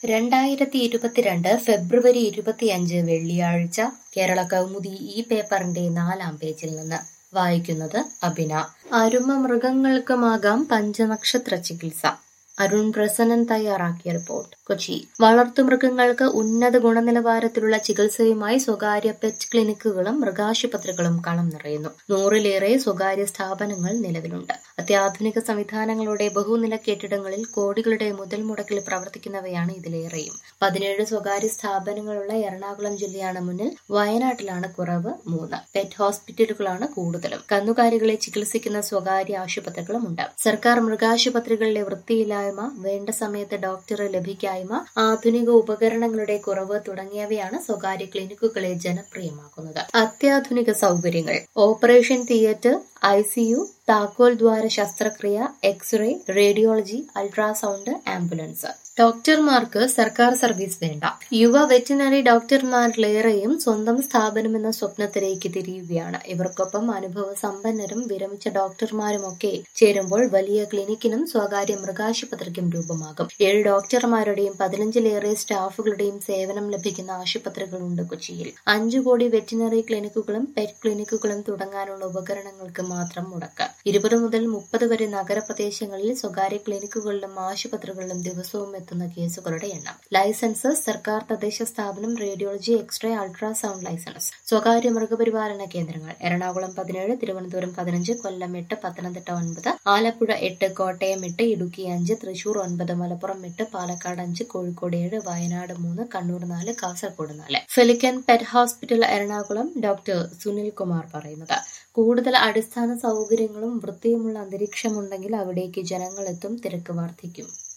രണ്ടായിരത്തി ഇരുപത്തിരണ്ട് ഫെബ്രുവരി ഇരുപത്തിയഞ്ച് വെള്ളിയാഴ്ച കേരള കൗമുദി ഈ പേപ്പറിന്റെ നാലാം പേജിൽ നിന്ന് വായിക്കുന്നത് അബിന അരുമ മൃഗങ്ങൾക്കുമാകാം പഞ്ചനക്ഷത്ര ചികിത്സ അരുൺ പ്രസന്നൻ തയ്യാറാക്കിയ റിപ്പോർട്ട് കൊച്ചി വളർത്തുമൃഗങ്ങൾക്ക് ഉന്നത ഗുണനിലവാരത്തിലുള്ള ചികിത്സയുമായി സ്വകാര്യ പെറ്റ് ക്ലിനിക്കുകളും മൃഗാശുപത്രികളും കളം നിറയുന്നു നൂറിലേറെ സ്വകാര്യ സ്ഥാപനങ്ങൾ നിലവിലുണ്ട് അത്യാധുനിക സംവിധാനങ്ങളോടെ ബഹുനില കെട്ടിടങ്ങളിൽ കോടികളുടെ മുതൽ മുടക്കിൽ പ്രവർത്തിക്കുന്നവയാണ് ഇതിലേറെയും പതിനേഴ് സ്വകാര്യ സ്ഥാപനങ്ങളുള്ള എറണാകുളം ജില്ലയാണ് മുന്നിൽ വയനാട്ടിലാണ് കുറവ് മൂന്ന് പെറ്റ് ഹോസ്പിറ്റലുകളാണ് കൂടുതലും കന്നുകാലികളെ ചികിത്സിക്കുന്ന സ്വകാര്യ ആശുപത്രികളുമുണ്ട് സർക്കാർ മൃഗാശുപത്രികളിലെ വൃത്തിയില്ലായ്മ വേണ്ട സമയത്ത് ഡോക്ടറെ ലഭിക്കായ്മ ആധുനിക ഉപകരണങ്ങളുടെ കുറവ് തുടങ്ങിയവയാണ് സ്വകാര്യ ക്ലിനിക്കുകളെ ജനപ്രിയമാക്കുന്നത് അത്യാധുനിക സൗകര്യങ്ങൾ ഓപ്പറേഷൻ തിയേറ്റർ ഐസിയു താക്കോൽ ദ്വാര ശസ്ത്രക്രിയ എക്സ്റേ റേഡിയോളജി അൾട്രാസൗണ്ട് ആംബുലൻസ് ഡോക്ടർമാർക്ക് സർക്കാർ സർവീസ് വേണ്ട യുവ വെറ്റിനറി ഡോക്ടർമാരിലേറെയും സ്വന്തം സ്ഥാപനമെന്ന സ്വപ്നത്തിലേക്ക് തിരിയുകയാണ് ഇവർക്കൊപ്പം അനുഭവ സമ്പന്നരും വിരമിച്ച ഡോക്ടർമാരുമൊക്കെ ചേരുമ്പോൾ വലിയ ക്ലിനിക്കിനും സ്വകാര്യ മൃഗാശുപത്രിക്കും രൂപമാകും ഏഴ് ഡോക്ടർമാരുടെയും പതിനഞ്ചിലേറെ സ്റ്റാഫുകളുടെയും സേവനം ലഭിക്കുന്ന ആശുപത്രികളുണ്ട് കൊച്ചിയിൽ അഞ്ചു കോടി വെറ്റിനറി ക്ലിനിക്കുകളും പെറ്റ് ക്ലിനിക്കുകളും തുടങ്ങാനുള്ള ഉപകരണങ്ങൾക്ക് മാത്രം മുടക്ക് ഇരുപത് മുതൽ മുപ്പത് വരെ നഗരപ്രദേശങ്ങളിൽ സ്വകാര്യ ക്ലിനിക്കുകളിലും ആശുപത്രികളിലും ദിവസവും എത്തുന്ന കേസുകളുടെ എണ്ണം ലൈസൻസ് സർക്കാർ തദ്ദേശ സ്ഥാപനം റേഡിയോളജി എക്സ്റേ അൾട്രാസൗണ്ട് ലൈസൻസ് സ്വകാര്യ മൃഗപരിപാലന കേന്ദ്രങ്ങൾ എറണാകുളം പതിനേഴ് തിരുവനന്തപുരം പതിനഞ്ച് കൊല്ലം എട്ട് പത്തനംതിട്ട ഒൻപത് ആലപ്പുഴ എട്ട് കോട്ടയം എട്ട് ഇടുക്കി അഞ്ച് തൃശൂർ ഒൻപത് മലപ്പുറം എട്ട് പാലക്കാട് അഞ്ച് കോഴിക്കോട് ഏഴ് വയനാട് മൂന്ന് കണ്ണൂർ നാല് കാസർഗോഡ് നാല് Pelican pet hospital Ernakulam doctor Sunil Kumar പറയുന്നത് കൂടുതൽ അടിസ്ഥാന സൗകര്യങ്ങളും വൃത്തിയുമുള്ള അന്തരീക്ഷമുണ്ടെങ്കിൽ അവിടേക്ക് ജനങ്ങളെത്തും തിരക്ക് വർദ്ധിക്കും